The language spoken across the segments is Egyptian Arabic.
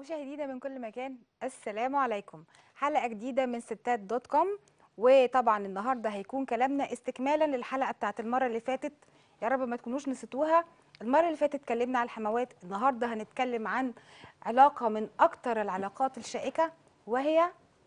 مشاهدينا من كل مكان السلام عليكم حلقة جديدة من ستات دوت كوم وطبعا النهاردة هيكون كلامنا استكمالا للحلقة بتاعت المرة اللي فاتت يا رب ما تكونوش نسيتوها المرة اللي فاتت اتكلمنا على الحموات النهاردة هنتكلم عن علاقة من أكتر العلاقات الشائكة وهي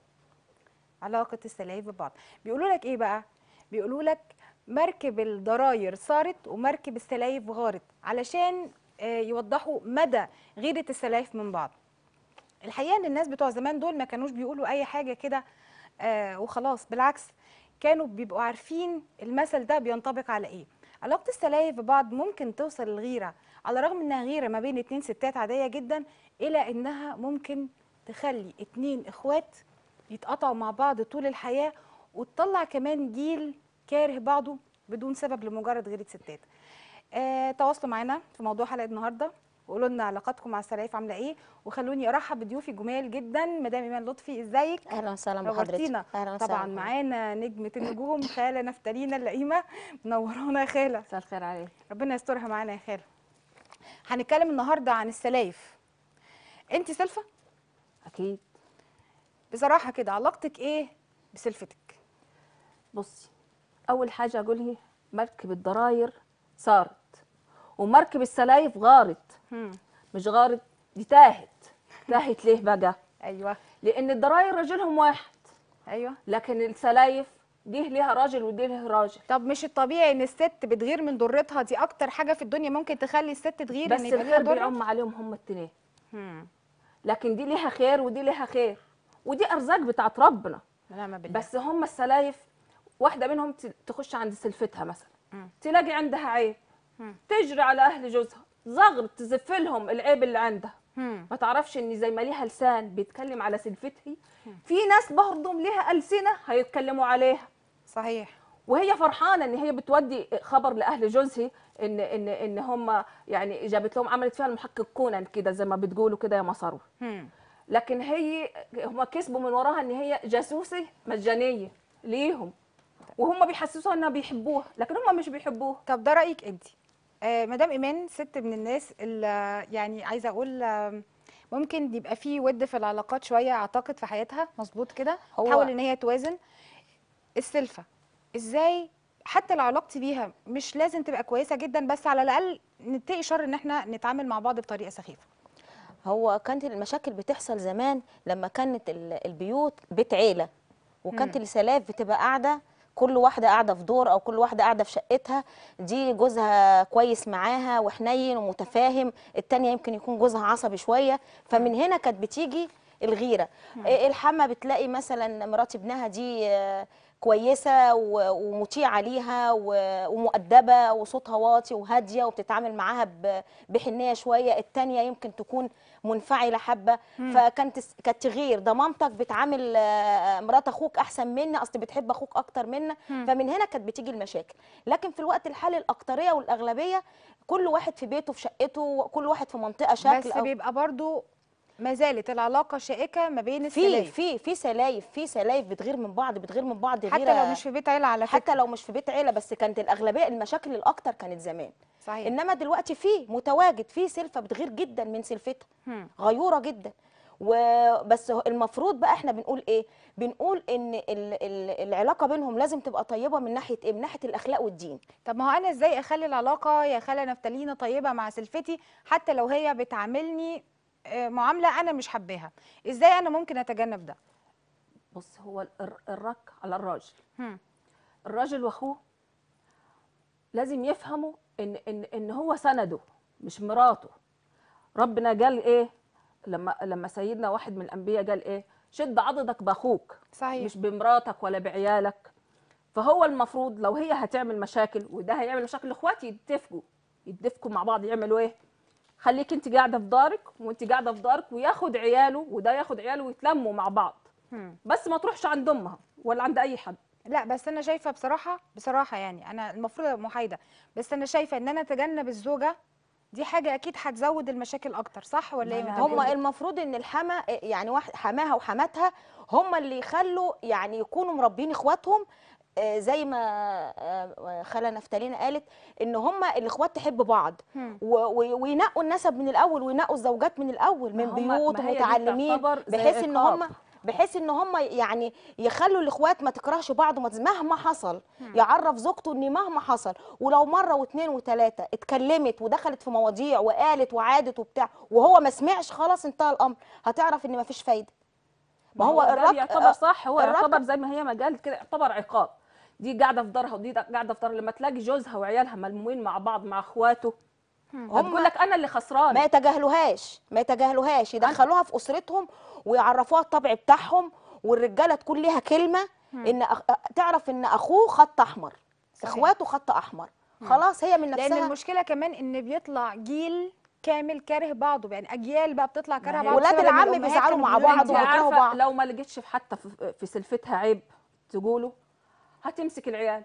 علاقة السلايف ببعض بيقولوا لك إيه بقى؟ بيقولوا لك مركب الضراير صارت ومركب السلايف غارت علشان آه، يوضحوا مدى غيرة السلايف من بعض الحقيقه ان الناس بتوع زمان دول ما كانوش بيقولوا اي حاجه كده آه وخلاص بالعكس كانوا بيبقوا عارفين المثل ده بينطبق على ايه علاقه السلايف ببعض ممكن توصل للغيره على الرغم انها غيره ما بين اتنين ستات عاديه جدا الى انها ممكن تخلي اتنين اخوات يتقطعوا مع بعض طول الحياه وتطلع كمان جيل كاره بعضه بدون سبب لمجرد غيره ستات آه تواصلوا معانا في موضوع حلقه النهارده وقولوا لنا علاقاتكم مع السلايف عامله ايه وخلوني ارحب بضيوفي جمال جدا مدام ايمان لطفي ازيك اهلا وسهلا بحضرتك نورتينا اهلا وسهلا طبعا بحضرتك. معانا نجمه النجوم خاله نفتالينا اللئيمه منورانا يا خاله مساء الخير عليك ربنا يسترها معانا يا خاله هنتكلم النهارده عن السلايف انت سلفه اكيد بصراحه كده علاقتك ايه بسلفتك بصي اول حاجه اقولها مركب الضراير صارت ومركب السلايف غارت هم. مش غارت دي تاهت تاهت ليه بقى ايوه لان الضراير راجلهم واحد ايوه لكن السلايف دي ليها راجل ودي ليها راجل طب مش الطبيعي ان الست بتغير من ضرتها دي اكتر حاجه في الدنيا ممكن تخلي الست تغير بس ان يبقى ليها الخير ضره بيعم عليهم هم التنين هم. لكن دي ليها خير ودي ليها خير ودي ارزاق بتاعت ربنا ونعم بالله بس هم السلايف واحده منهم ت- تخش عند سلفتها مثلا مم. تلاقي عندها عيب مم. تجري على اهل جوزها زغر تزف لهم العيب اللي عندها هم. ما تعرفش ان زي ما ليها لسان بيتكلم على سلفتها في ناس برضه ليها السنه هيتكلموا عليها صحيح وهي فرحانه ان هي بتودي خبر لاهل جوزها ان ان ان هم يعني جابت لهم عملت فيها المحقق كونان كده زي ما بتقولوا كده يا مصاروا هم. لكن هي هم كسبوا من وراها ان هي جاسوسه مجانيه ليهم وهم بيحسسوها انها بيحبوها لكن هم مش بيحبوها طب ده رايك انت آه مدام ايمان ست من الناس اللي يعني عايزه اقول آه، ممكن يبقى في ود في العلاقات شويه اعتقد في حياتها مظبوط كده هو- تحاول ان هي توازن السلفه ازاي حتى لو علاقتي بيها مش لازم تبقى كويسه جدا بس على الاقل نتقي شر ان احنا نتعامل مع بعض بطريقه سخيفه هو كانت المشاكل بتحصل زمان لما كانت ال- البيوت بيت عيله وكانت السلاف بتبقى قاعده كل واحده قاعده في دور او كل واحده قاعده في شقتها دي جوزها كويس معاها وحنين ومتفاهم التانية يمكن يكون جوزها عصبي شويه فمن هنا كانت بتيجي الغيره إيه الحما بتلاقي مثلا مرات ابنها دي آه، كويسه و- ومطيعه ليها و- ومؤدبه وصوتها واطي وهاديه وبتتعامل معاها ب- بحنيه شويه التانية يمكن تكون منفعله حبه فكانت الس- كانت تغير ده مامتك بتعامل آه، مرات اخوك احسن مني اصل بتحب اخوك اكتر منا فمن هنا كانت بتيجي المشاكل لكن في الوقت الحالي الاكتريه والاغلبيه كل واحد في بيته في شقته كل واحد في منطقه شكل بس أو بيبقى برضو ما زالت العلاقه شائكه ما بين في السلايف في في سلايف في سلايف بتغير من بعض بتغير من بعض حتى غيرة لو مش في بيت عيله على فكره حتى لو مش في بيت عيله بس كانت الاغلبيه المشاكل الاكتر كانت زمان صحيح انما دلوقتي في متواجد في سلفه بتغير جدا من سلفتها هم. غيوره جدا وبس هو المفروض بقى احنا بنقول ايه بنقول ان ال ال العلاقه بينهم لازم تبقى طيبه من ناحيه ايه من ناحيه الاخلاق والدين طب ما هو انا ازاي اخلي العلاقه يا خاله نفتالينا طيبه مع سلفتي حتى لو هي بتعاملني آه، معامله انا مش حباها ازاي انا ممكن اتجنب ده بص هو الر- الرك على الراجل هم. الراجل واخوه لازم يفهموا ان ان ان هو سنده مش مراته ربنا قال ايه لما لما سيدنا واحد من الانبياء قال ايه شد عضدك باخوك صحيح مش بمراتك ولا بعيالك فهو المفروض لو هي هتعمل مشاكل وده هيعمل مشاكل اخواتي يتفقوا يتفقوا مع بعض يعملوا ايه خليك انت قاعده في دارك وانت قاعده في دارك وياخد عياله وده ياخد عياله ويتلموا مع بعض هم. بس ما تروحش عند امها ولا عند اي حد لا بس انا شايفه بصراحه بصراحه يعني انا المفروض ابقى محايده بس انا شايفه ان انا اتجنب الزوجه دي حاجه اكيد هتزود المشاكل اكتر صح ولا ايه لا، مدام لا، هم إيمان؟ المفروض ان الحما يعني واحد حماها وحماتها هم اللي يخلوا يعني يكونوا مربين اخواتهم آه، زي ما آه، خاله نفتالين قالت ان هم الاخوات تحب بعض هم. و- و- وينقوا النسب من الاول وينقوا الزوجات من الاول ما من هم- بيوت ما هي دي ومتعلمين تعتبر زي بحيث ان عقاب. هم بحيث ان هم يعني يخلوا الاخوات ما تكرهش بعض وما تز- مهما حصل يعرف زوجته ان مهما حصل ولو مره واثنين وثلاثه اتكلمت ودخلت في مواضيع وقالت وعادت وبتاع وهو ما سمعش خلاص انتهى الامر هتعرف ان ما فيش فايده ما هو ده الرد بيعتبر صح هو الرد- يعتبر زي ما هي ما قالت كده يعتبر عقاب دي قاعده في دارها ودي قاعده في دارها لما تلاقي جوزها وعيالها ملمومين مع بعض مع اخواته هم هتقول لك انا اللي خسران ما يتجاهلوهاش ما يتجاهلوهاش يدخلوها في اسرتهم ويعرفوها الطبع بتاعهم والرجاله تكون ليها كلمه ان أخ... تعرف ان اخوه خط احمر صحيح. اخواته خط احمر خلاص هي من لان نفسها المشكله كمان ان بيطلع جيل كامل كاره بعضه يعني اجيال بقى بتطلع كاره هي- بعض ولاد بسبب إن العم الأمهات بيزعلوا كانوا مع بيقولوا بعض لهم انت وبيكرهوا عارفه بعض. لو ما لقيتش في حتى في, في سلفتها عيب تقوله هتمسك العيال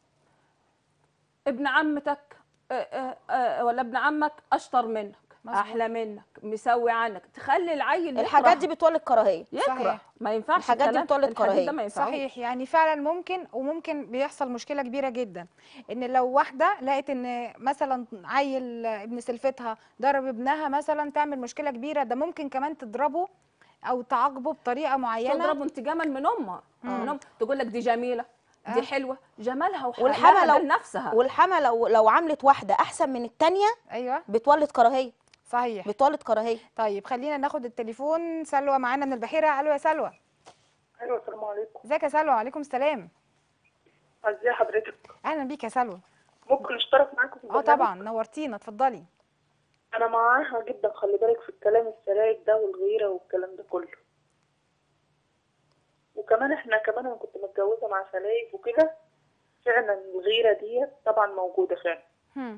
ابن عمتك آه، آه، آه، ولا ابن عمك اشطر منك مظبوط. احلى منك مسوي عنك تخلي العيل الحاجات يكره. دي بتولد كراهيه يكره صحيح. ما ينفعش الحاجات دي الكلام- بتولد الحديث كراهية. ده ما ينفعش صحيح يعني فعلا ممكن وممكن بيحصل مشكله كبيره جدا ان لو واحده لقت ان مثلا عيل ابن سلفتها ضرب ابنها مثلا تعمل مشكله كبيره ده ممكن كمان تضربه او تعاقبه بطريقه معينه تضربه انتقاما من امها من أم تقول لك دي جميله دي آه. حلوه جمالها والحما وحلاها لو ده لنفسها والحما لو لو عملت واحده احسن من التانيه ايوه بتولد كراهيه صحيح بتولد كراهيه طيب خلينا ناخد التليفون سلوى معانا من البحيره الو يا سلوى ايوه السلام عليكم ازيك يا سلوى وعليكم السلام ازي حضرتك اهلا بيك يا سلوى ممكن اشترك معاكم في اه البرنامج؟ طبعا نورتينا اتفضلي انا معاها جدا خلي بالك في الكلام السرايك ده والغيره والكلام ده كله وكمان احنا كمان انا كنت متجوزه مع سلايف وكده فعلا الغيره ديت طبعا موجوده فعلا هم.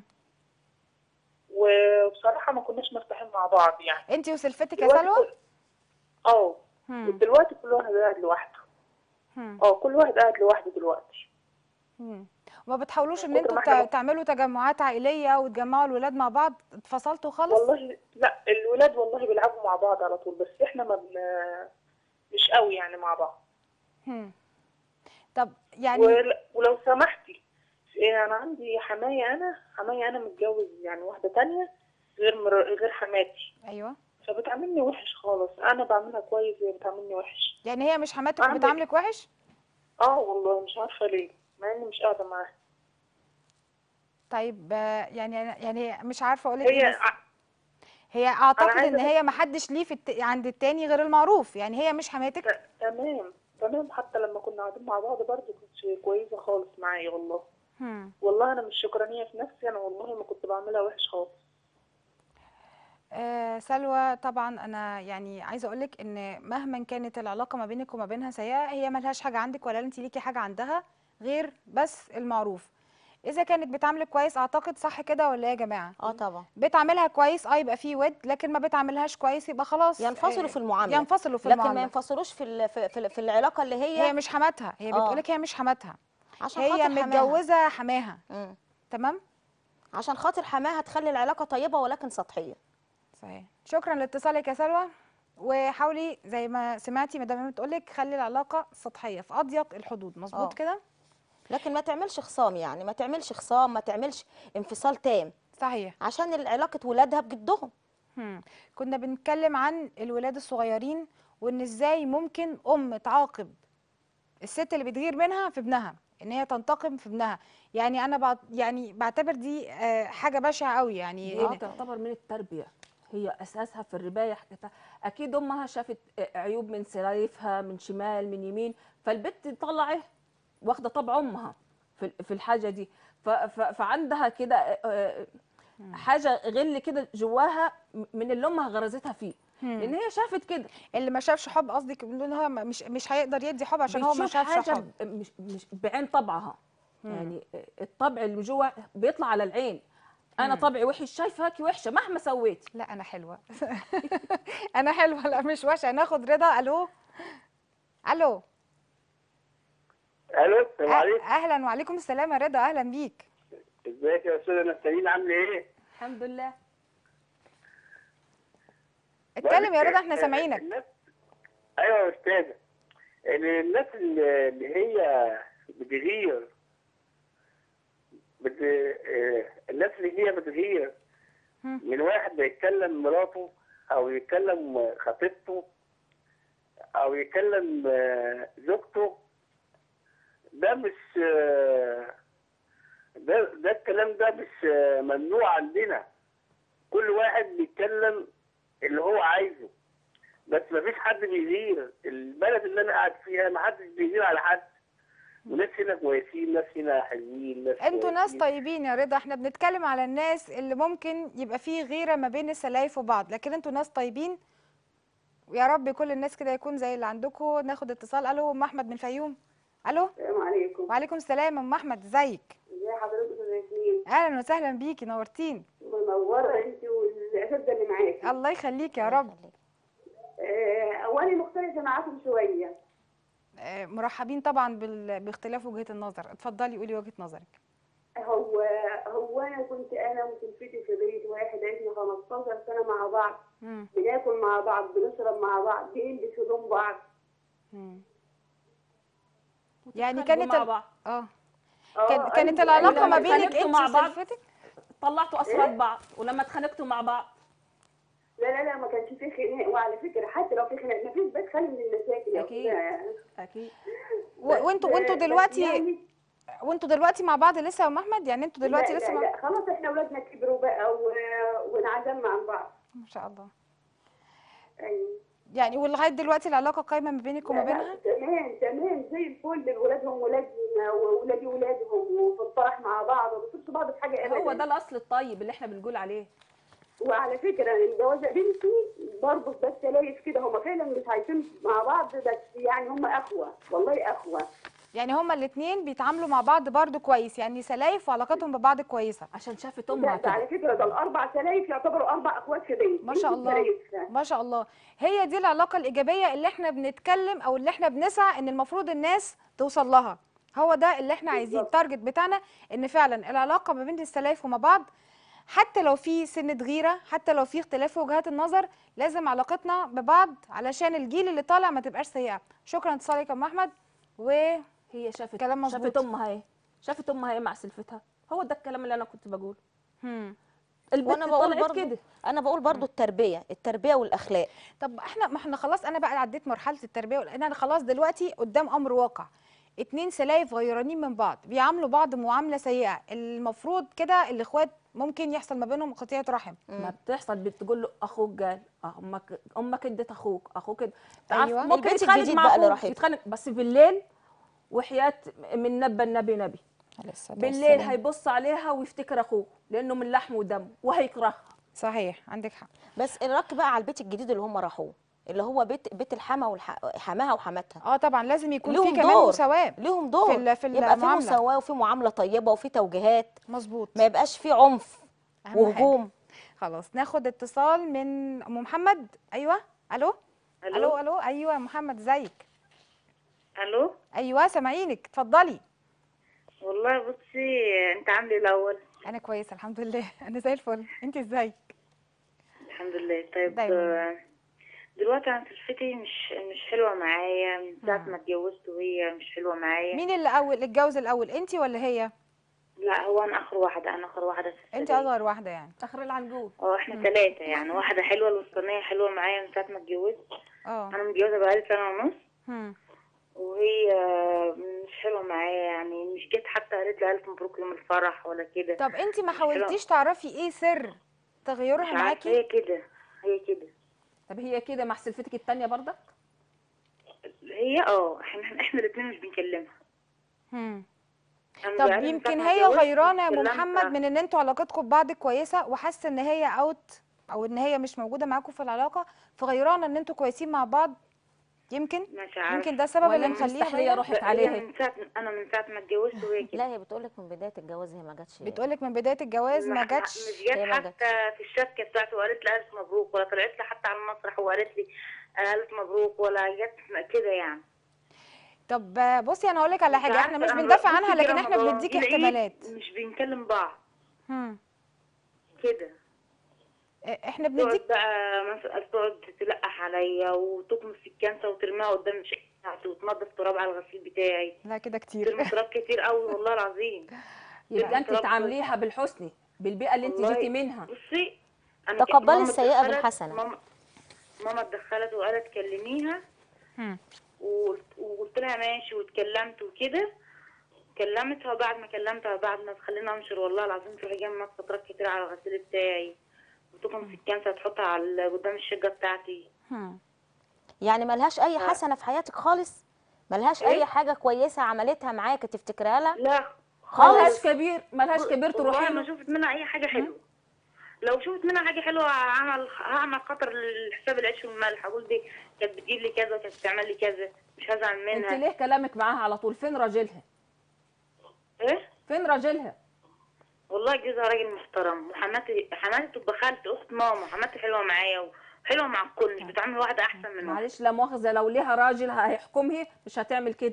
وبصراحه ما كناش مرتاحين مع بعض يعني انت وسلفتك يا دلوقتي سلوى كل- اه هم. ودلوقتي كل واحد قاعد لوحده هم. اه كل واحد قاعد لوحده دلوقتي مم. وما بتحاولوش ان من كتر انتوا ما تع- إحنا- تعملوا تجمعات عائليه وتجمعوا الولاد مع بعض اتفصلتوا خالص والله لا الولاد والله بيلعبوا مع بعض على طول بس احنا ما بن... مش قوي يعني مع بعض هم. طب يعني ول... ولو سمحتي إيه انا عندي حماية انا حماية انا متجوز يعني واحدة تانية غير مر... غير حماتي ايوه فبتعاملني وحش خالص انا بعملها كويس وهي بتعاملني وحش يعني هي مش حماتك عندك- وبتعاملك وحش اه والله مش عارفة ليه مع اني مش قاعدة معاها طيب آه، يعني يعني مش عارفه اقول لك هي ايه بس ع- هي اعتقد عايزة ان بس- هي ما حدش ليه في الت... عند التاني غير المعروف يعني هي مش حماتك ت- تمام تمام حتى لما كنا قاعدين مع بعض برضه كنت كويسة خالص معايا والله هم. والله انا مش شكرانية في نفسي انا والله ما كنت بعملها وحش خالص آه سلوى طبعا انا يعني عايزه اقول لك ان مهما كانت العلاقه ما بينك وما بينها سيئه هي ملهاش حاجه عندك ولا انت ليكي حاجه عندها غير بس المعروف اذا كانت بتعاملك كويس اعتقد صح كده ولا ايه يا جماعه اه طبعا بتعاملها كويس اه يبقى فيه ود لكن ما بتعاملهاش كويس يبقى خلاص ينفصلوا آه، في المعامله ينفصلوا في لكن ما المعامله ينفصلوش في ال- في, في, في العلاقه اللي هي, هي مش حماتها هي آه. بتقولك هي مش حماتها عشان هي خاطر حماها. متجوزه حماها مم. تمام عشان خاطر حماها تخلي العلاقه طيبه ولكن سطحيه صحيح شكرا لاتصالك يا سلوى وحاولي زي ما سمعتي مدام ايمان بتقولك خلي العلاقه سطحيه في اضيق الحدود مظبوط آه. كده لكن ما تعملش خصام يعني ما تعملش خصام ما تعملش انفصال تام صحيح عشان علاقه ولادها بجدهم هم. كنا بنتكلم عن الولاد الصغيرين وان ازاي ممكن ام تعاقب الست اللي بتغير منها في ابنها ان هي تنتقم في ابنها يعني انا بعت يعني بعتبر دي آه، حاجه بشعه قوي يعني دي إن- تعتبر من التربيه هي اساسها في الربايه حكتها اكيد امها شافت عيوب من سرايفها من شمال من يمين فالبت تطلع ايه واخده طبع امها في في الحاجه دي ف- ف- فعندها كده آه، حاجه غل كده جواها من اللي امها غرزتها فيه لان هي شافت كده اللي ما شافش حب قصدك بيقولوا ان هو مش مش هيقدر يدي حب عشان هو ما بتشوف شافش حاجه حب ب- مش مش بعين طبعها يعني الطبع اللي جوا بيطلع على العين انا طبعي وحش شايفاكي وحشه مهما سويتي لا انا حلوه انا حلوه لا مش وحشه ناخد رضا الو الو الو السلام أه- عليكم اهلا وعليكم السلام يا رضا اهلا بيك ازيك يا استاذه نستعين عامله ايه؟ الحمد لله اتكلم يا بقولك رضا احنا آه، سامعينك الناس ايوه يا استاذه ال- الناس اللي اللي هي بتغير بت... آه، الناس اللي هي بتغير مم. من واحد بيتكلم مراته او يتكلم خطيبته او يتكلم آه، زوجته ده مش آه، ده ده الكلام ده مش آه، ممنوع عندنا كل واحد بيتكلم اللي هو عايزه بس مفيش حد بيغير البلد اللي انا قاعد فيها ما حدش بيغير على حد وناس هنا كويسين ناس هنا حلوين ناس انتوا ناس كويسين. طيبين يا رضا احنا بنتكلم على الناس اللي ممكن يبقى فيه غيرة ما بين السلايف وبعض لكن انتوا ناس طيبين ويا رب كل الناس كده يكون زي اللي عندكم ناخد اتصال الو ام احمد من الفيوم الو السلام عليكم وعليكم السلام ام احمد ازيك ازي حضرتك استاذ ياسمين اهلا وسهلا بيكي نورتين منوره انت والاساتذه اللي معاكي الله يخليك يا رب آه، اولا مختلفه معاكم شويه آه، مرحبين طبعا بال... باختلاف وجهة النظر اتفضلي قولي وجهة نظرك هو هو انا كنت انا وسلفتي في بيت واحد عشنا 15 سنه مع بعض مم. بناكل مع بعض بنشرب مع بعض بنلبس هدوم بعض مم. يعني وتتخانقوا كانت مع ال- بعض اه آه، كان- كانت أيوة، العلاقة أيوة. ما بينك اتخانقتوا انت مع بعض؟ وسلفتك طلعتوا اسرار بعض ولما اتخانقتوا مع بعض لا لا لا ما كانش في خناق وعلى فكره حتى لو في خناق ما فيش بيت خالي من المشاكل يا أكيد. أستاذة. اكيد و- وانتوا بس- وانتوا بس دلوقتي يعني وانتوا دلوقتي مع بعض لسه يا ام احمد يعني انتوا دلوقتي لا لسه لا, مع... لا خلاص احنا اولادنا كبروا بقى و... وانعزلنا عن بعض ما شاء الله ايوه يعني ولغايه دلوقتي العلاقه قايمه ما بينك وما لا، لا، بينها تمام تمام زي الفل ولادهم ولادنا وولادي ولادهم وفي الفرح مع بعض وما بنسيبش بعض في حاجه ابدا هو ده الاصل الطيب اللي احنا بنقول عليه وعلى فكره الجوازه بنتي برضه بس تلاقي كده هم فعلا مش عايشين مع بعض بس يعني هم اخوه والله اخوه يعني هما الاثنين بيتعاملوا مع بعض برضو كويس يعني سلايف وعلاقتهم ببعض كويسه عشان شافت امها ده, ده على كده فكره ده الاربع سلايف يعتبروا اربع اخوات في بيت ما شاء بنت الله سلايف. ما شاء الله هي دي العلاقه الايجابيه اللي احنا بنتكلم او اللي احنا بنسعى ان المفروض الناس توصل لها هو ده اللي احنا عايزين بالظبط. التارجت بتاعنا ان فعلا العلاقه ما بين السلايف وما بعض حتى لو في سنة غيرة حتى لو في اختلاف في وجهات النظر لازم علاقتنا ببعض علشان الجيل اللي طالع ما تبقاش سيئة شكرا اتصالك يا ام احمد و هي شافت كلام مظبوط. شافت امها ايه شافت امها ايه مع سلفتها هو ده الكلام اللي انا كنت بقوله هم. البنت وانا بقول طلعت برضو كده انا بقول برضو التربيه التربيه والاخلاق طب احنا ما احنا خلاص انا بقى عديت مرحله التربيه لان انا خلاص دلوقتي قدام امر واقع اتنين سلايف غيرانين من بعض بيعاملوا بعض معامله سيئه المفروض كده الاخوات ممكن يحصل ما بينهم قطيعه رحم ما بتحصل بتقول له اخوك قال آه، امك امك ادت اخوك اخوك اد- أيوة. تعرف ممكن البيت يتخانق الجديد مع بقى اللي اخوك راحت. يتخانق بس بالليل وحياه من نبى النبي نبي بالليل هيبص عليها ويفتكر اخوه لانه من لحم ودم وهيكرهها صحيح عندك حق بس الرك بقى على البيت الجديد اللي هم راحوه اللي هو بيت بيت الحما والحماها وحماتها اه طبعا لازم يكون في ليهم كمان دور. مساواه ليهم دور في ال- في يبقى في المعاملة. مساواه وفي معامله طيبه وفي توجيهات مظبوط ما يبقاش في عنف أهم حاجة. وهجوم خلاص ناخد اتصال من ام محمد ايوه الو الو الو ايوه يا محمد ازيك الو ايوه سامعينك اتفضلي والله بصي انت عامله إيه الاول انا كويسه الحمد لله انا زي الفل انت ازيك الحمد لله طيب دايما. آه، دلوقتي انا سلفتي مش مش حلوه معايا من ساعه مم. ما اتجوزت وهي مش حلوه معايا مين اللي اول اتجوز الاول انت ولا هي لا هو انا اخر واحده انا اخر واحده في انت السبيل. اصغر واحده يعني اخر العنقود اه احنا ثلاثه يعني واحده حلوه الوسطانيه حلوه معايا من ساعه ما اتجوزت اه انا متجوزه بقالي سنه ونص هم. وهي مش حلوه معايا يعني مش جت حتى قالت لي الف مبروك يوم الفرح ولا كده طب انت ما مش حلوة. حاولتيش تعرفي ايه سر تغيرها مش عارفه معاكي هي كده هي كده طب هي كده مع سلفتك التانية برضك هي اه احنا احنا الاثنين مش بنكلمها هم. أنا طب بقالي من ساعة يمكن ما هي اتجوزت غيرانه يا ام اتكلمت محمد من ان انتوا علاقتكم ببعض كويسه وحاسه ان هي اوت او ان هي مش موجوده معاكم في العلاقه فغيرانه ان انتوا كويسين مع بعض يمكن مش عارفه يمكن ده السبب اللي ولا مخليها مستحيل غيرانة؟ روحت هي عليها من ساعة أنا من ساعة ما اتجوزت وهي كده لا هي بتقول لك من بدايه الجواز هي ما جاتش بتقولك من بدايه الجواز ما جاتش مش جت هي ما حتى في الشبكة بتاعته وقالت لي ألف مبروك ولا طلعت لي حتى على المسرح وقالت لي ألف مبروك ولا جت كده يعني طب آه، بصي انا هقول لك على مش حاجه احنا عارفة، مش أنا بندافع بصي عنها في لكن احنا رمضان، بنديكي العيد احتمالات مش بنكلم بعض هم. كده آه، احنا تقعد بنديك بقى مثلا تقعد تلقح عليا وتكنس في الكنسه وترميها قدام الشقه بتاعتي وتنضف تراب على الغسيل بتاعي لا كده كتير ترمي تراب كتير قوي والله العظيم يبقى انت رب- تعامليها بالحسن بالبيئه اللي انت والله جيتي منها بصي انا ك- تقبلي ماما السيئة اتدخلت- بالحسنة. ماما ماما اتدخلت وقالت كلميها مم. وقلت وقلت لها ماشي واتكلمت وكده كلمتها بعد ما كلمتها بعد ما خلينا انشر والله العظيم تروح جايه فترات كتير على الغسيل بتاعي وتقوم في الكنسه تحطها على قدام الشقه بتاعتي مم. يعني ملهاش اي حسنه في حياتك خالص ملهاش اي إيه؟ حاجه كويسه عملتها معاك تفتكرها لها لا ملهاش خالص كبير ملهاش كبير تروحي والله ما له شفت منها اي حاجه حلوه لو شفت منها حاجه حلوه هعمل هعمل خطر لحساب العيش والملح اقول دي كانت بتجيب لي كذا وكانت بتعمل لي كذا مش هزعل انت منها ليه كلامك معاها على طول فين راجلها ايه فين راجلها والله جوزها راجل محترم وحماتي حماتي تبقى خالتي اخت ماما حماتي حلوه معايا وحلوه مع الكل مش بتعامل واحده احسن من واحده معلش لا مؤاخذه لو ليها راجل هيحكمها مش هتعمل كده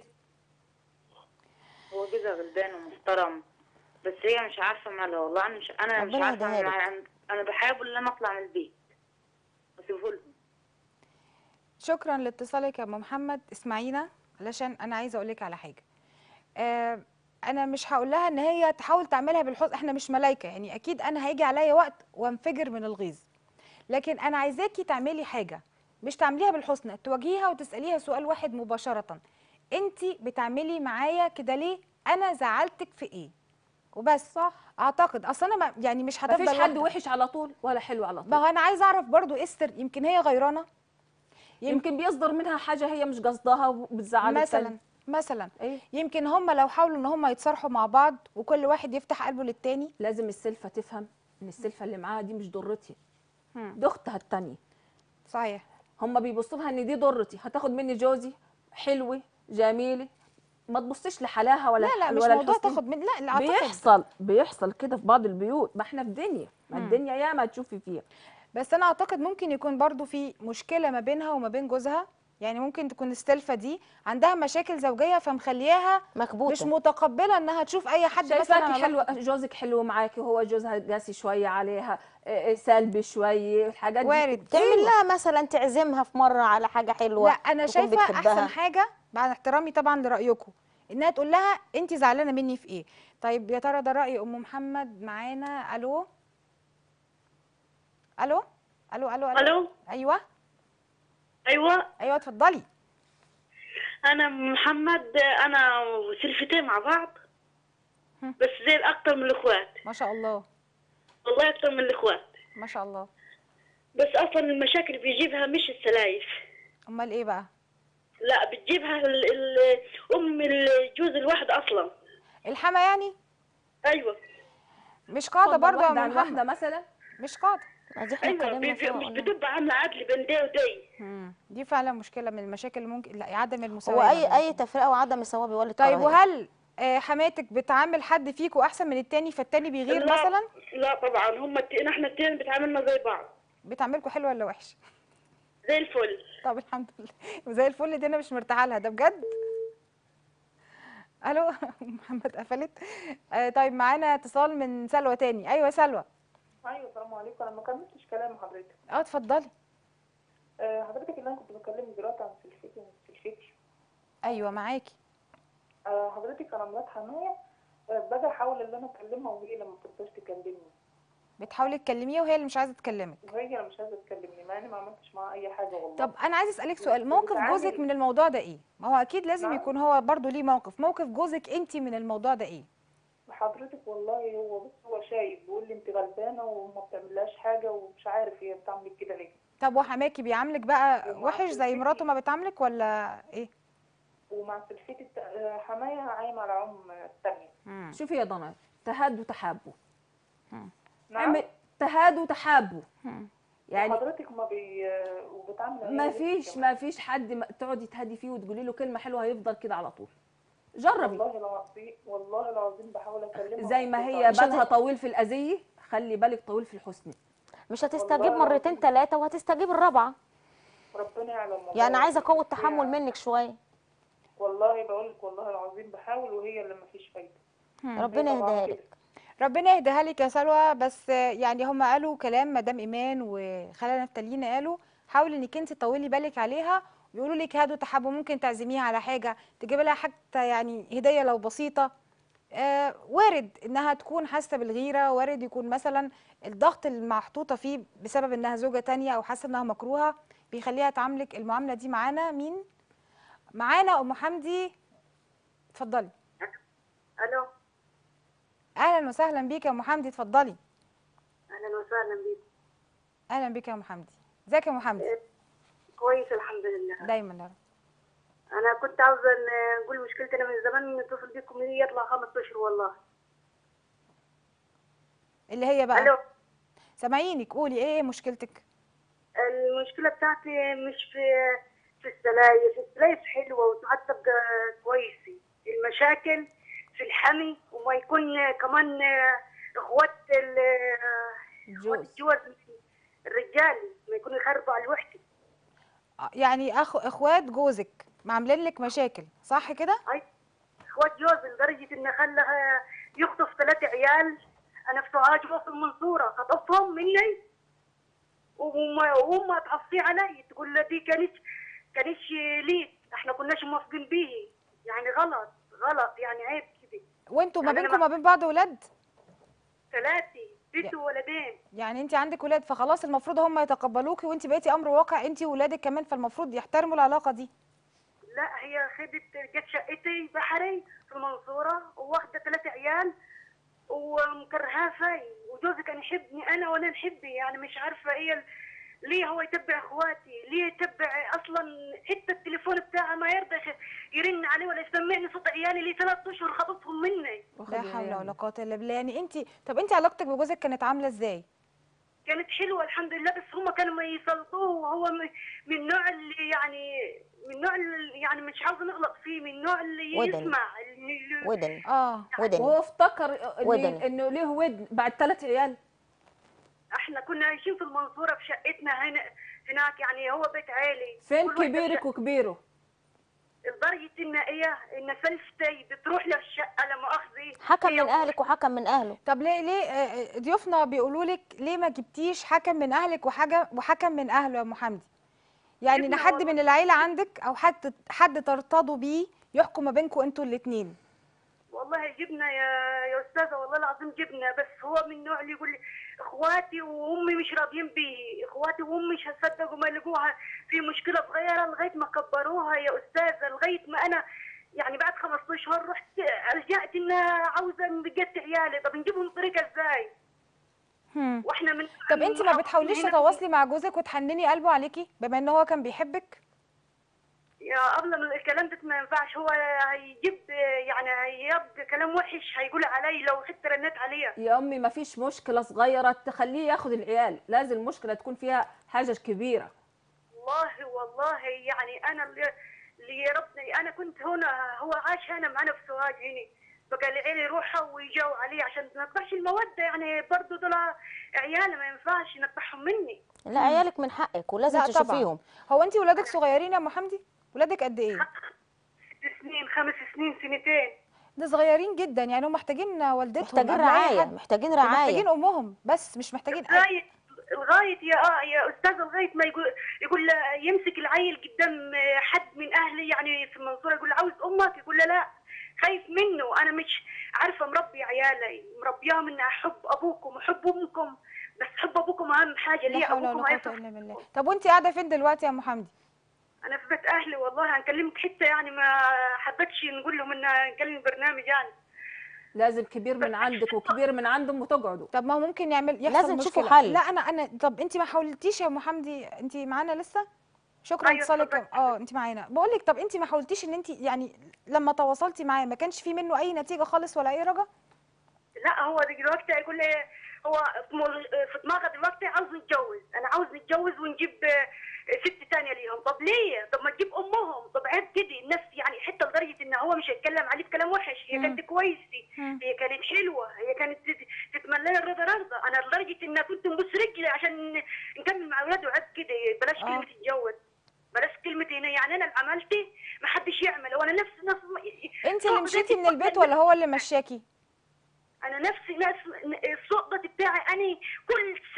هو جوزها غلبان ومحترم بس هي مش عارفه مالها والله انا مش انا مش ربنا عارفه يهديها لك. انا انا بحاول ان انا اطلع من البيت بسيبه لهم شكرا لاتصالك يا ام محمد اسمعينا علشان انا عايزه اقول لك على حاجه آه انا مش هقول لها ان هي تحاول تعملها بالحزن احنا مش ملايكه يعني اكيد انا هيجي عليا وقت وانفجر من الغيظ لكن انا عايزاكي تعملي حاجه مش تعمليها بالحسنى تواجهيها وتساليها سؤال واحد مباشره انت بتعملي معايا كده ليه انا زعلتك في ايه وبس صح اعتقد اصل انا ما يعني مش هتفضل مفيش حد واحدة. وحش على طول ولا حلو على ما طول هو انا عايزه اعرف برضو استر يمكن هي غيرانه يمكن بيصدر منها حاجه هي مش قصدها وبتزعلك مثلا مثلا ايه يمكن هم لو حاولوا ان هم يتصارحوا مع بعض وكل واحد يفتح قلبه للتاني لازم السلفه تفهم ان السلفه اللي معاها دي مش ضرتي مم. دي اختها التانيه صحيح هم بيبصوا لها ان دي ضرتي هتاخد مني جوزي حلوه جميله ما تبصيش لحلاها ولا لا لا مش ولا موضوع لحسنها. تاخد من لا لا اعتقد بيحصل بيحصل كده في بعض البيوت ما احنا في دنيا ما الدنيا ياما تشوفي فيها بس انا اعتقد ممكن يكون برضو في مشكله ما بينها وما بين جوزها يعني ممكن تكون السلفه دي عندها مشاكل زوجيه فمخلياها مكبوته مش متقبله انها تشوف اي حد مثلا شايفاكي على- حلوه جوزك حلو معاكي وهو جوزها قاسي شويه عليها آه، آه، سلبي شويه الحاجات دي وارد تعمل لها مثلا تعزمها في مره على حاجه حلوه لا انا تكون شايفه بتحبها. احسن حاجه بعد احترامي طبعا لرايكم انها تقول لها انت زعلانه مني في ايه طيب يا ترى ده راي ام محمد معانا الو الو الو الو الو الو ايوه ايوه ايوه اتفضلي انا محمد انا وسلفتي مع بعض هم. بس زي اكتر من الاخوات ما شاء الله والله اكتر من الاخوات ما شاء الله بس اصلا المشاكل بيجيبها مش السلايف امال ايه بقى لا بتجيبها ال- ال- ام الجوز الواحد اصلا الحما يعني ايوه مش قاعده اتفضل برضه يا واحده ام عن محمد واحده مثلا مش قاعده ما دي احنا ايوه اتكلمنا بي- فيها بي- مش وقلنا. بتبقى عامله عدل بين دي ودي مم. دي فعلا مشكله من المشاكل اللي ممكن لا عدم هو المساواه ما اي بين اي تفرقه وعدم مساواه بيولد طيب كراهية. وهل آه، حماتك بتعامل حد فيكوا احسن من التاني فالتاني بيغير لا مثلا لا طبعا هم التين احنا التين بتعاملنا زي بعض بتعاملكوا حلو ولا وحش زي الفل طب الحمد لله زي الفل دي انا مش مرتاحه لها ده بجد الو محمد قفلت آه طيب معانا اتصال من سلوى تاني ايوه سلوى ايوه السلام عليكم انا ما كملتش كلام حضرتك اه اتفضلي أه حضرتك اللي انا كنت بكلمك دلوقتي عن سلفتي ومش سلفتي ايوه معاكي أه حضرتك انا مرات حمايه أه باجي احاول ان انا اكلمها وهي لما بترضاش تكلمني بتحاولي تكلميها وهي اللي مش عايزه تكلمك وهي اللي مش عايزه تكلمني مع اني ما عملتش معاها اي حاجه والله طب انا عايزه اسالك سؤال موقف بتتعامل- جوزك من الموضوع ده ايه ما هو اكيد لازم نعم. يكون هو برضو ليه موقف موقف جوزك انت من الموضوع ده ايه حضرتك والله هو بص هو شايف بيقول لي انت غلبانه وما بتعملهاش حاجه ومش عارف هي بتعمل كده ليه طب وحماكي بيعاملك بقى ومع وحش زي سلفتي. مراته ما بتعاملك ولا ايه ومع سلفتي الت- آه، حمايه عايمه على عم الثانيه مم. شوفي يا ضنايا تهاد وتحابوا نعم اعمل- تهاد وتحابوا مم. يعني حضرتك ما بي آه، وبتعمل ما فيش ما فيش حد ما تقعدي تهدي فيه وتقولي له كلمه حلوه هيفضل كده على طول جربي والله العظيم والله العظيم بحاول اكلمها زي ما وما هي بتطلعش. بالها طويل في الاذيه خلي بالك طويل في الحسن مش هتستجيب والله مرتين العظيم. ثلاثه وهتستجيب الرابعه ربنا يعلم والله. يعني عايزه قوه تحمل هي- منك شويه والله بقول لك والله العظيم بحاول وهي اللي ما فيش فايده ربنا هي طبعاً يهديها كده. لك ربنا يهديها لك يا سلوى بس يعني هم قالوا كلام مدام ايمان وخالة نفتالين قالوا حاولي انك انت تطولي بالك عليها ويقولوا لك هادوا تحبوا ممكن تعزميها على حاجه تجيبي لها حتى يعني هديه لو بسيطه آه وارد انها تكون حاسه بالغيره وارد يكون مثلا الضغط اللي محطوطه فيه بسبب انها زوجه تانية او حاسه انها مكروهه بيخليها تعاملك المعامله دي معانا مين معانا ام حمدي اتفضلي الو اهلا وسهلا بيك يا ام حمدي اتفضلي اهلا وسهلا بيك اهلا بيك يا ام حمدي ازيك يا ام حمدي كويس الحمد لله دايما يا رب انا كنت عاوزه ن- نقول مشكلتي انا من زمان نتصل بيكم لي يطلع خمس اشهر والله اللي هي بقى الو سامعينك قولي ايه مشكلتك المشكله بتاعتي مش في في السلايف السلايف حلوه وساعات تبقى كويسه المشاكل في الحمي وما يكون كمان اخوات ال- اخوات الجوز الجوز الرجال ما يكون يخربوا على الوحده آه، يعني اخو اخوات جوزك عاملين لك مشاكل صح كده هاي اخوات جوز لدرجه انه خلاها يخطف ثلاثة عيال انا في سوهاج وفي المنصوره خطفهم مني وما وهم تعصي علي تقول له دي كانت كانتش ليك احنا كناش موافقين بيه يعني غلط غلط يعني عيب كده وانتوا ما يعني أنا بينكم ما- ما بين بعض ولاد ثلاثة بنت وولدين يعني انت عندك ولاد فخلاص المفروض هم يتقبلوكي وانت بقيتي امر واقع انت وولادك كمان فالمفروض يحترموا العلاقه دي لا هي خدت جت شقتي بحري في المنصورة وواخدة ثلاثة عيال ومكرهاه في وجوزي كان يحبني أنا وأنا نحبه يعني مش عارفة إيه ال- ليه هو يتبع إخواتي ليه يتبع أصلا حتى التليفون بتاعه ما يرضى يخ- يرن عليه ولا يسمعني صوت عيالي ليه ثلاث أشهر خطفهم مني لا حول ولا قوه الا بالله يعني انت طب انت علاقتك بجوزك كانت عامله ازاي كانت حلوة الحمد لله بس هم كانوا ما يسلطوه وهو م- من النوع اللي يعني من النوع اللي يعني مش عاوزة نغلط فيه من النوع اللي ودن. يسمع اللي ودن اه ودن وهو افتكر إن- ودن. انه ليه ودن بعد ثلاث عيال احنا كنا عايشين في المنصورة في شقتنا هنا هناك يعني هو بيت عائلي فين كل واحدة كبيرك في وكبيره شقة. لدرجة ان هي ان سلفتي بتروح للشقة لا مؤاخذة حكم هي من اهلك وحكم من اهله طب ليه ليه آه، آه، ضيوفنا بيقولوا لك ليه ما جبتيش حكم من اهلك وحاجه وحكم من اهله يا ام حمدي يعني ان جبنا حد والله. من العيله عندك او حد حد ترتضوا بيه يحكم ما بينكم انتوا الاثنين والله جبنا يا يا استاذه والله العظيم جبنا بس هو من النوع اللي يقول لي اخواتي وامي مش راضيين بيه اخواتي وامي مش هصدقوا ما لقوها في مشكله صغيره لغايه ما كبروها يا استاذه لغايه ما انا يعني بعد خمس اشهر رحت لجأت ان عاوزه بجد عيالي طب نجيبهم طريقه ازاي هم. واحنا من طب انت ما من بتحاوليش هنا- تتواصلي مع جوزك وتحنني قلبه عليكي بما ان هو كان بيحبك يا قبل من الكلام ده ما ينفعش هو هيجيب يعني هيبقى كلام وحش هيقول علي لو حتى رنيت عليه يا امي ما فيش مشكله صغيره تخليه ياخد العيال لازم المشكله تكون فيها حاجه كبيره والله والله يعني انا اللي اللي ربنا انا كنت هنا هو عاش هنا معنا في سوهاج هنا بقى العيال يروحوا ويجوا عليه عشان ما نقطعش الموده يعني برضه دول عيال ما ينفعش نقطعهم مني لا عيالك من حقك ولازم لا طبعا تشوفيهم هو انت ولادك صغيرين يا ام حمدي ولادك قد ايه ست سنين خمس سنين سنتين ده صغيرين جدا يعني هم محتاجين والدتهم محتاجين قبل أي رعايه حد. محتاجين محتاجين رعايه امهم بس مش محتاجين أي- لغايه لغايه يا اه يا استاذه لغايه ما يقول يقول له يمسك العيل قدام حد من اهلي يعني في المنصوره يقول له عاوز امك يقول له لا خايف منه انا مش عارفه مربي عيالي مربياهم ان احب ابوكم واحب امكم بس حب ابوكم اهم حاجه لا ليه حول ابوكم ولا قوه هيصرف الا بالله طب وانت قاعده فين دلوقتي يا ام حمدي انا في بيت اهلي والله هنكلمك حتى يعني ما حبيتش نقول لهم ان نكلم برنامج يعني لازم كبير من عندك وكبير من عندهم وتقعدوا طب ما هو ممكن يعمل يحصل لازم تشوفوا مشكله حل. لا انا انا طب انت ما حاولتيش يا ام حمدي انت معانا لسه شكرا أيوة، اتصالك اتفضلي. اه انت معانا بقول لك طب انت ما حاولتيش ان انت يعني لما تواصلتي معاه ما كانش في منه اي نتيجه خالص ولا اي رجا لا هو دلوقتي يقول لي هو في مو- في دماغه دلوقتي عاوز نتجوز انا عاوز نتجوز ونجيب آه، ست تانية ليهم طب ليه طب ما تجيب امهم طب عيب كده الناس يعني حتى لدرجه ان هو مش هيتكلم عليه بكلام وحش هي كانت كويسه مم. هي كانت حلوه هي كانت تت- تتمنى لي الرضا رضا انا لدرجه ان كنت نبص رجلي عشان نكمل مع اولاده عيب كده بلاش آه. كلمه اتجوز بلاش كلمه هنا يعني انا اللي عملتي ما حدش يعمل وانا نفس نفس انت اللي مشيتي من البيت ولا هو اللي مشاكي انا نفسي ناس الصقبة بتاعي انا كل ست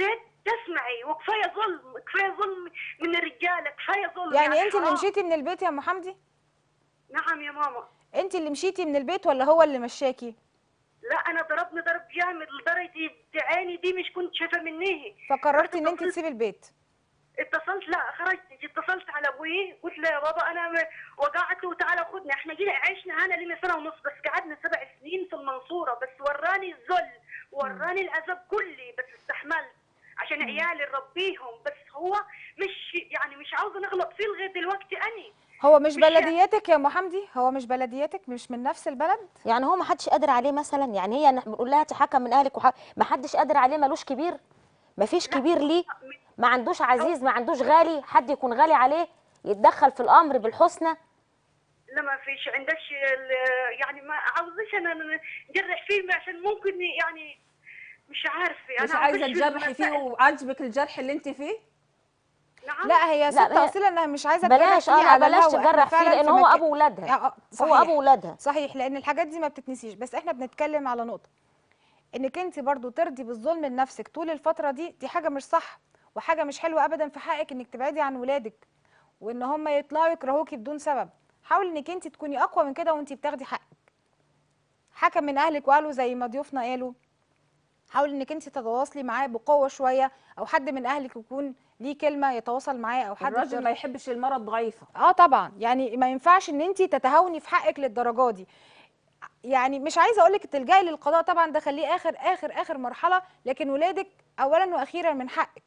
تسمعي وكفايه ظلم كفايه ظلم من الرجاله كفايه ظلم يعني انت اللي حرام. مشيتي من البيت يا ام حمدي نعم يا ماما انت اللي مشيتي من البيت ولا هو اللي مشاكي لا انا ضربني ضرب جامد لدرجه عيني دي مش كنت شايفه منيه فقررتي ان انت تسيبي البيت اتصلت لا خرجت اتصلت على ابوي قلت له يا بابا انا م- وقعت له تعالى خدني احنا جينا عشنا هنا لنا سنه ونص بس قعدنا سبع سنين في المنصوره بس وراني الذل وراني العذاب كلي بس استحملت عشان عيالي نربيهم بس هو مش يعني مش عاوزه نغلط فيه لغايه دلوقتي اني هو مش مش- بلدياتك يا ام حمدي هو مش بلدياتك مش من نفس البلد يعني هو ما حدش قادر عليه مثلا يعني هي نح- بنقول لها تحكم من اهلك وح... ما حدش قادر عليه ملوش كبير ما فيش كبير ليه ما عندوش عزيز ما عندوش غالي حد يكون غالي عليه يتدخل في الامر بالحسنى لا ما فيش عندش ال- يعني ما عاوزش انا نجرح فيه عشان ممكن يعني مش عارفه مش انا عايزه عاوزش تجرحي فيه المسائل. وعاجبك الجرح اللي انت فيه نعم لا هي ست هي- اصيله انها مش عايزه تجرح بلاش فيه اه لا على بلاش الهوا. إحنا تجرح فيه فعلاً لان في هو مكان- ابو ولادها آه، هو صحيح. ابو ولادها صحيح لان الحاجات دي ما بتتنسيش بس احنا بنتكلم على نقطه انك انت برضو ترضي بالظلم لنفسك طول الفتره دي دي حاجه مش صح وحاجه مش حلوه ابدا في حقك انك تبعدي عن ولادك وان هم يطلعوا يكرهوكي بدون سبب حاولي انك انت تكوني اقوى من كده وانت بتاخدي حقك حكم من اهلك وقالوا زي ما ضيوفنا قالوا حاولي انك انت تتواصلي معاه بقوه شويه او حد من اهلك يكون ليه كلمه يتواصل معاه او حد الراجل يقدر- ما يحبش المرأة الضعيفة اه طبعا يعني ما ينفعش ان انت تتهاوني في حقك للدرجه دي يعني مش عايزه اقول لك تلجئي للقضاء طبعا ده خليه اخر اخر اخر مرحله لكن ولادك اولا واخيرا من حقك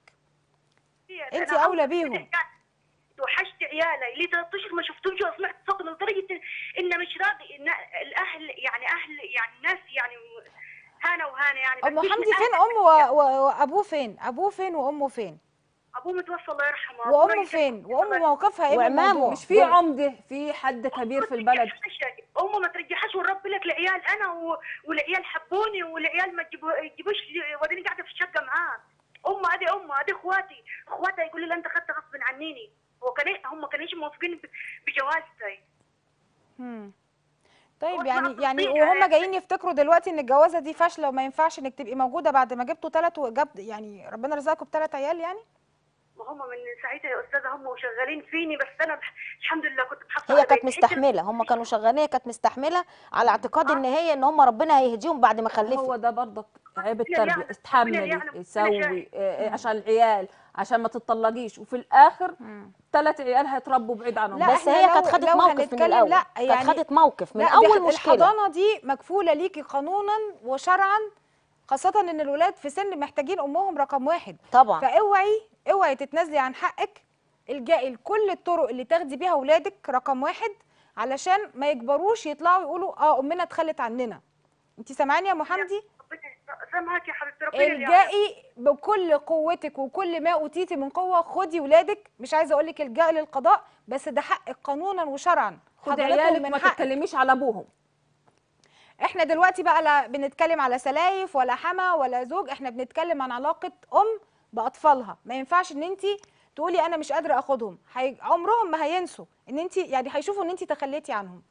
انت أنا أولى عاوزة بيهم. كده يعني. وحشت عيالي لي 13 اشهر ما شفتهمش وسمعت صوتهم لدرجه ان مش راضي ان الاهل يعني اهل يعني ناس يعني هانا وهانا يعني بس ام مش من حمدي فين أهل ام و- و- وابوه فين ابوه فين وامه فين ابوه متوفى الله يرحمه وامه الله فين يسامحه. وامه موقفها ايه من وعمامه. الموضوع مش في عمدة في حد كبير في البلد امه ما ترجعهاش ونربي لك العيال انا و... والعيال حبوني والعيال ما تجيبو- يجيبوش وديني قاعده في الشقه معاه امه ادي امه ادي اخواتي اخواتها يقولوا لي انت اخذت غصب عنيني هو كان هم كانوش موافقين ب- بجوازتي مم. طيب هو يعني اسمها يعني تصنيع وهم يعني. جايين يفتكروا دلوقتي ان الجوازه دي فاشله وما ينفعش انك تبقي موجوده بعد ما جبتوا ثلاث وجاب يعني ربنا رزقكم بثلاث عيال يعني ما هم من ساعتها يا استاذه هم وشغالين فيني بس انا بح- الحمد لله كنت بحافظ هي على كانت بيتي. مستحمله هم كانوا شغالين هي كانت مستحمله على اعتقاد ان هي ان هم ربنا هيهديهم بعد ما خلفوا هو ده برضك عيب ربنا التربية يعلم- اتحملي ربنا يعلم كل سوي شيء. آه، آه، عشان العيال عشان ما تتطلقيش وفي الاخر ثلاث عيال هيتربوا بعيد عنهم لا، بس إحنا هي لو- كانت خدت لو موقف من هنتكلم- الاول لا، كانت يعني- خدت موقف من لا، دي اول ح- مشكله الحضانه دي مكفوله ليكي قانونا وشرعا خاصه ان الولاد في سن محتاجين امهم رقم واحد طبعا فاوعي اوعي تتنازلي عن حقك الجائي لكل الطرق اللي تاخدي بيها ولادك رقم واحد علشان ما يكبروش يطلعوا يقولوا اه امنا اتخلت عننا انت سامعاني يا ام حمدي ربنا سامحك يا حبيبتي ربنا اللي يعلم. الجائي بكل قوتك وكل ما اوتيتي من قوه خدي ولادك مش عايزه اقول لك الجائي للقضاء بس ده حقك قانونا وشرعا خدي حضرتك عيالك من ما حقك. تتكلميش على ابوهم احنا دلوقتي بقى لا بنتكلم على سلايف ولا حما ولا زوج احنا بنتكلم عن علاقه ام باطفالها ما ينفعش ان انت تقولي انا مش قادره اخدهم حي... عمرهم ما هينسوا ان انت يعني هيشوفوا ان انت تخليتي عنهم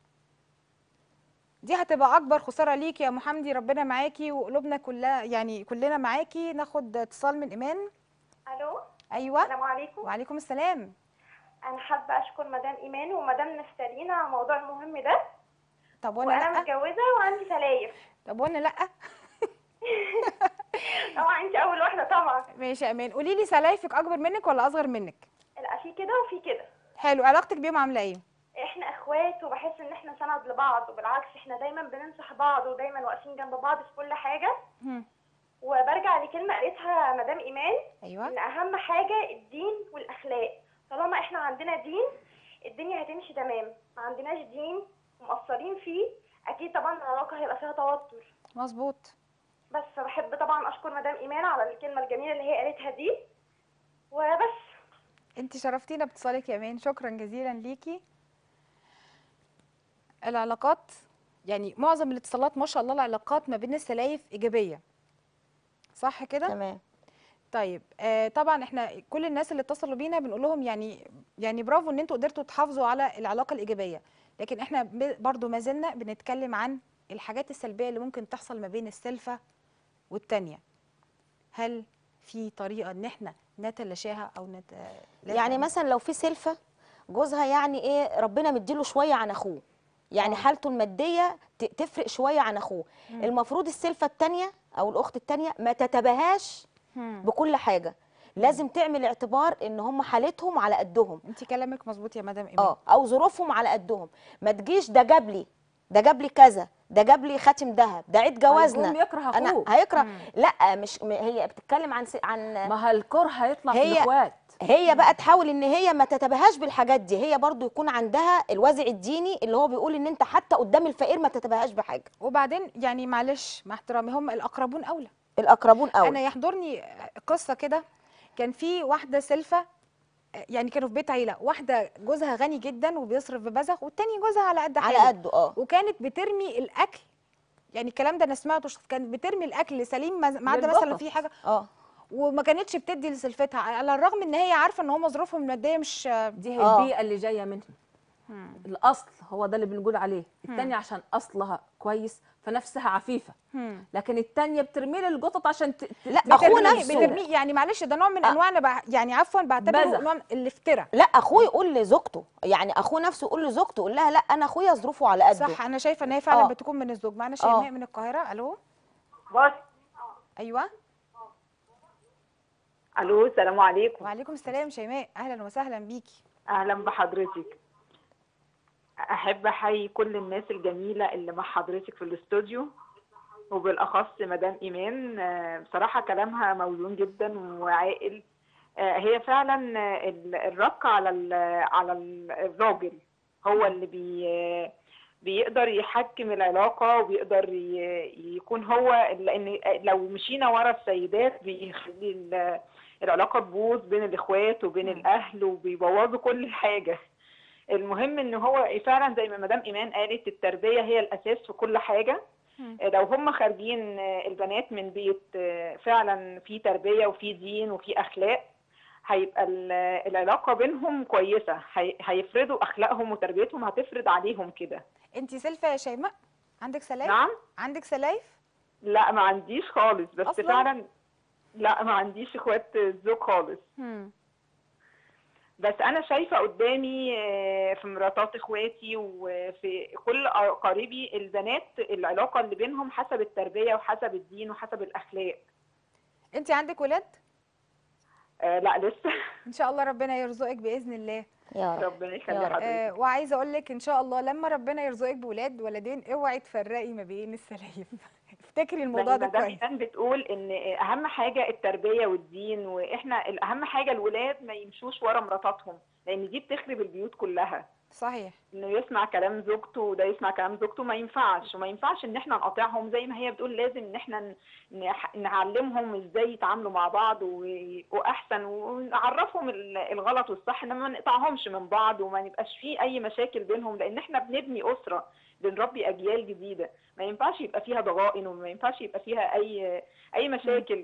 دي هتبقى اكبر خساره ليكي يا ام حمدي ربنا معاكي وقلوبنا كلها يعني كلنا معاكي ناخد اتصال من ايمان الو ايوه السلام عليكم وعليكم السلام انا حابه اشكر مدام ايمان ومدام نستالينا على الموضوع المهم ده طب وانا وانا لا متجوزه وعندي سلايف طب وانا لا طبعا انت اول واحده طبعا ماشي يا ايمان قولي لي سلايفك اكبر منك ولا اصغر منك لا في كده وفي كده حلو علاقتك بيهم عامله ايه احنا اخوات وبحس ان احنا سند لبعض وبالعكس احنا دايما بننصح بعض ودايما واقفين جنب بعض في كل حاجه هم. وبرجع لكلمه قالتها مدام ايمان ايوه ان اهم حاجه الدين والاخلاق طالما احنا عندنا دين الدنيا هتمشي تمام ما عندناش دين ومقصرين فيه اكيد طبعا العلاقه هيبقى فيها توتر مظبوط بس بحب طبعا اشكر مدام ايمان على الكلمه الجميله اللي هي قالتها دي وبس انت شرفتينا باتصالك يا ايمان شكرا جزيلا ليكي العلاقات يعني معظم الاتصالات ما شاء الله العلاقات ما بين السلايف ايجابيه صح كده تمام طيب آه طبعا احنا كل الناس اللي اتصلوا بينا بنقول لهم يعني يعني برافو ان انتوا قدرتوا تحافظوا على العلاقه الايجابيه لكن احنا ب- برضو ما زلنا بنتكلم عن الحاجات السلبيه اللي ممكن تحصل ما بين السلفه والتانيه هل في طريقه ان احنا نتلاشاها او نت... يعني مثلا لو في سلفه جوزها يعني ايه ربنا مديله شويه عن اخوه يعني آه. حالته الماديه ت- تفرق شويه عن اخوه المفروض السلفه التانية او الاخت التانية ما تتباهاش بكل حاجه لازم تعمل اعتبار ان هم حالتهم على قدهم انت كلامك مظبوط يا مدام ايمان اه او ظروفهم على قدهم ما تجيش ده جاب لي ده جاب لي كذا ده جاب لي خاتم ذهب ده عيد جوازنا هيقوم يكره انا أخوه. هيكره لا مش م- هي بتتكلم عن س- عن ما هالكره هيطلع في هي- الاخوات هي بقى تحاول ان هي ما تتباهاش بالحاجات دي هي برضو يكون عندها الوازع الديني اللي هو بيقول ان انت حتى قدام الفقير ما تتباهاش بحاجه وبعدين يعني معلش مع احترامي هم الاقربون اولى الاقربون انا اول يحضرني قصه كده كان في واحده سلفه يعني كانوا في بيت عيله واحده جوزها غني جدا وبيصرف ببذخ والتاني جوزها على قد على حاله قده اه وكانت بترمي الاكل يعني الكلام ده انا سمعته كانت بترمي الاكل سليم ما ما عدا مثلا للقطط. في حاجه اه وما كانتش بتدي لسلفتها على الرغم ان هي عارفه ان هم ظروفهم الماديه مش دي هي آه. البيئه اللي جايه منهم الاصل هو ده اللي بنقول عليه التانية عشان اصلها كويس فنفسها عفيفه مم. لكن التانية بترمي لي القطط عشان ت... ت- لا اخوه بترميه نفسه بترميه يعني معلش ده نوع من انواع انا بع... يعني عفوا بعتبره بذخ. نوع من الافتراء لا اخوه يقول لزوجته يعني اخوه نفسه يقول لزوجته يقول لها لا انا اخويا ظروفه على قده صح انا شايفه ان هي فعلا آه. بتكون من الزوج معنا آه. شيماء من القاهره الو بس ايوه الو السلام عليكم وعليكم السلام شيماء اهلا وسهلا بيكي اهلا بحضرتك احب احيي كل الناس الجميله اللي مع حضرتك في الاستوديو وبالاخص مدام ايمان آه، بصراحه كلامها موزون جدا وعاقل آه، هي فعلا آه، ال- الرق على ال- على ال- الراجل هو اللي بي بيقدر يحكم العلاقه وبيقدر ي- يكون هو لان لو مشينا ورا السيدات بيخلي ال- العلاقه تبوظ بين الاخوات وبين الاهل وبيبوظوا كل حاجه المهم ان هو فعلا زي ما مدام ايمان قالت التربيه هي الاساس في كل حاجه لو هم خارجين البنات من بيت فعلا في تربيه وفي دين وفي اخلاق هيبقى ال- العلاقه بينهم كويسه هي- هيفرضوا اخلاقهم وتربيتهم هتفرض عليهم كده انت سلفه يا شيماء عندك سلايف نعم عندك سلايف لا ما عنديش خالص بس أصلاً؟ فعلا لا ما عنديش اخوات زوج خالص مم. بس انا شايفه قدامي آه، في مراتات اخواتي وفي كل قريبي البنات العلاقه اللي بينهم حسب التربيه وحسب الدين وحسب الاخلاق انت عندك ولاد آه لا لسه ان شاء الله ربنا يرزقك باذن الله يا رب ربنا يخلي يا رب. حضرتك آه وعايزه اقول لك ان شاء الله لما ربنا يرزقك بولاد ولدين اوعي تفرقي ما بين السلايف افتكري الموضوع زي ده ما دام كويس ايمان بتقول ان اهم حاجه التربيه والدين واحنا اهم حاجه الولاد ما يمشوش ورا مراتاتهم لان دي بتخرب البيوت كلها صحيح انه يسمع كلام زوجته وده يسمع كلام زوجته ما ينفعش وما ينفعش ان احنا نقاطعهم زي ما هي بتقول لازم ان احنا ن- نح- نعلمهم ازاي يتعاملوا مع بعض ويبقوا احسن ونعرفهم ال- الغلط والصح انما ما نقطعهمش من بعض وما يبقاش فيه اي مشاكل بينهم لان احنا بنبني اسره بنربي اجيال جديده ما ينفعش يبقى فيها ضغائن وما ينفعش يبقى فيها اي اي مشاكل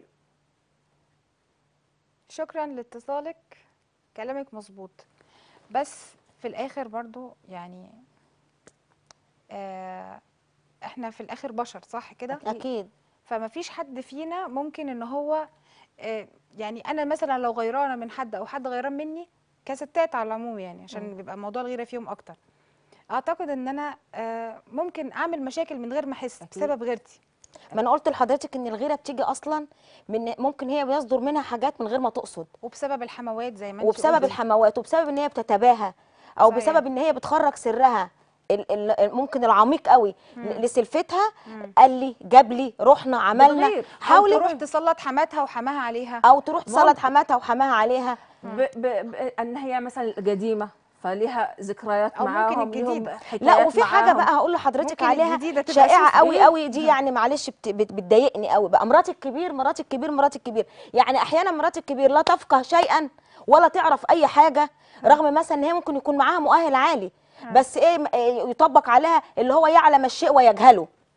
شكرا لاتصالك كلامك مظبوط بس في الاخر برضو يعني آه احنا في الاخر بشر صح كده اكيد فما فيش حد فينا ممكن ان هو آه يعني انا مثلا لو غيرانه من حد او حد غيران مني كستات على العموم يعني عشان بيبقى موضوع الغيره فيهم اكتر اعتقد ان انا آه ممكن اعمل مشاكل من غير ما احس بسبب غيرتي ما انا قلت لحضرتك ان الغيره بتيجي اصلا من ممكن هي بيصدر منها حاجات من غير ما تقصد وبسبب الحموات زي ما انت وبسبب قلتي. الحموات وبسبب ان هي بتتباهى او صحيح. بسبب ان هي بتخرج سرها ال ال ممكن العميق قوي ل- لسلفتها قال لي جاب لي رحنا عملنا بتغير. او حاولت تروح تسلط حماتها وحماها عليها او تروح تصلت ممكن. حماتها وحماها عليها ب... ب... ب... ان هي مثلا قديمه فليها ذكريات أو ممكن معاهم الجديدة. ليهم لا حكايات وفي حاجه معاهم. بقى هقول لحضرتك ممكن عليها الجديدة تبقى شائعه سوسة. قوي إيه؟ قوي دي يعني معلش بت- بت- بتضايقني قوي بقى مرات الكبير مرات الكبير مرات الكبير يعني احيانا مرات الكبير لا تفقه شيئا ولا تعرف اي حاجه رغم مثلا ان هي ممكن يكون معاها مؤهل عالي بس ايه م- إيه يطبق عليها اللي هو يعلم الشيء ويجهله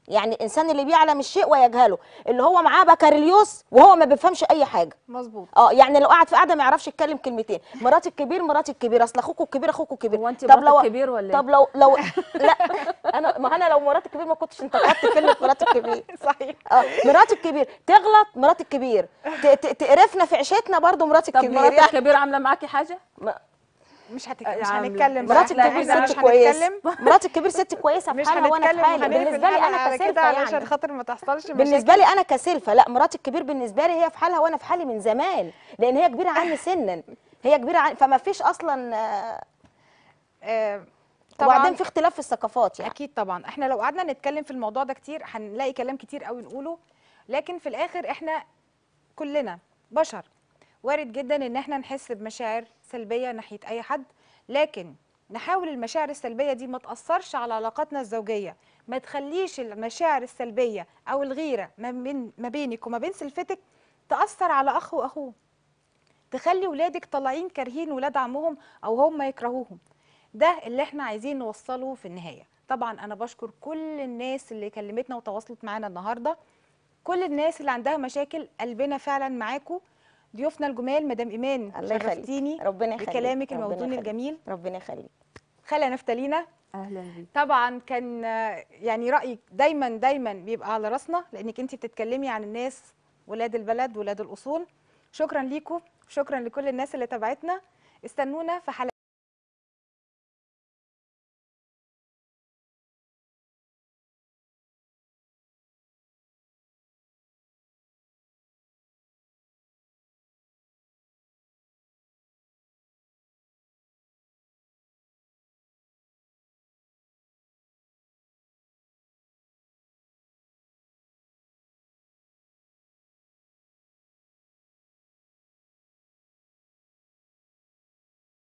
يعني الانسان اللي بيعلم الشيء ويجهله اللي هو معاه بكالوريوس وهو ما بيفهمش اي حاجه مظبوط اه يعني لو قعد في قعده ما يعرفش يتكلم كلمتين مراتي الكبير مراتي الكبير اصل اخوكوا الكبير اخوكوا الكبير هو انت طب مراتك لو كبير ولا طب لو لو لا انا ما انا لو مراتي الكبير ما كنتش انت قعدت كلمه مراتي الكبير صحيح اه مراتي الكبير تغلط مراتي الكبير ت- ت- تقرفنا في عيشتنا برضو مراتي طب الكبير مراتك يعني الكبير عامله معاكي حاجه ما- مش هتك... يا مش عم، هنتكلم بقى. مراتي لا، الكبير احنا ست مش كويس هنتكلم مراتي الكبير ست كويسه مش في حالها وانا في هنتكلم حالي هنقفل بالنسبه لي الحلقة انا على كده كسلفه علشان يعني خاطر ما تحصلش مشاكل بالنسبه لي انا كسلفه لا مراتي الكبير بالنسبه لي هي في حالها وانا في حالي من زمان لان هي كبيره عني سنا هي كبيره عني فما فيش اصلا آه، آه، وبعدين طبعا في اختلاف في الثقافات يعني اكيد طبعا احنا لو قعدنا نتكلم في الموضوع ده كتير هنلاقي كلام كتير قوي نقوله لكن في الاخر احنا كلنا بشر وارد جدا ان احنا نحس بمشاعر سلبيه ناحيه اي حد لكن نحاول المشاعر السلبيه دي ما تاثرش على علاقاتنا الزوجيه ما تخليش المشاعر السلبيه او الغيره ما بين ما بينك وما بين سلفتك تاثر على اخ واخوه تخلي ولادك طالعين كارهين ولاد عمهم او هم يكرهوهم ده اللي احنا عايزين نوصله في النهايه طبعا انا بشكر كل الناس اللي كلمتنا وتواصلت معانا النهارده كل الناس اللي عندها مشاكل قلبنا فعلا معاكم ضيوفنا الجمال مدام ايمان الله يخليك. شرفتيني ربنا يخليك بكلامك ربنا الموزون يخليك. الجميل ربنا يخليك خالة نفتالينا اهلا بيك طبعا كان آه، يعني رايك دايما دايما بيبقى على راسنا لانك انت بتتكلمي عن الناس ولاد البلد ولاد الاصول شكرا ليكم شكرا لكل الناس اللي تابعتنا استنونا في حلقه